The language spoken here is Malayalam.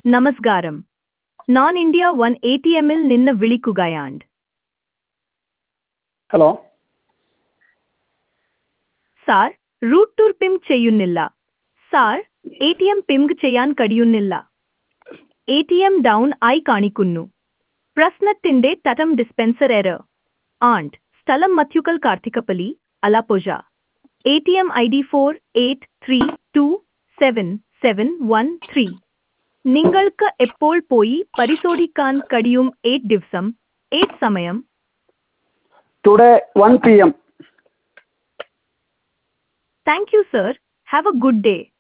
നമസ്കാരം ഞാൻ ഇന്ത്യ വൺ എ ടി എമ്മിൽ നിന്ന് വിളിക്കുകയാണ് hello sir route tour ping ചെയ്യുന്നില്ല sir A T M ping ചെയ്യാൻ കഴിയുന്നില്ല എ ടി എം ഡൗൺ ആയി കാണിക്കുന്നു പ്രശ്നത്തിന്റെ തരം ഡിസ്പെൻസർ എറർ ആൻഡ് സ്ഥലം മത്യുക്കൽ Karthikappally Alappuzha A T M I D four eight three two seven seven one three നിങ്ങൾക്ക് എപ്പോൾ പോയി പരിശോധിക്കാൻ കഴിയും എയ്റ്റ് ദിവസം എയ്റ്റ് സമയം today one P M thank you sir have a good day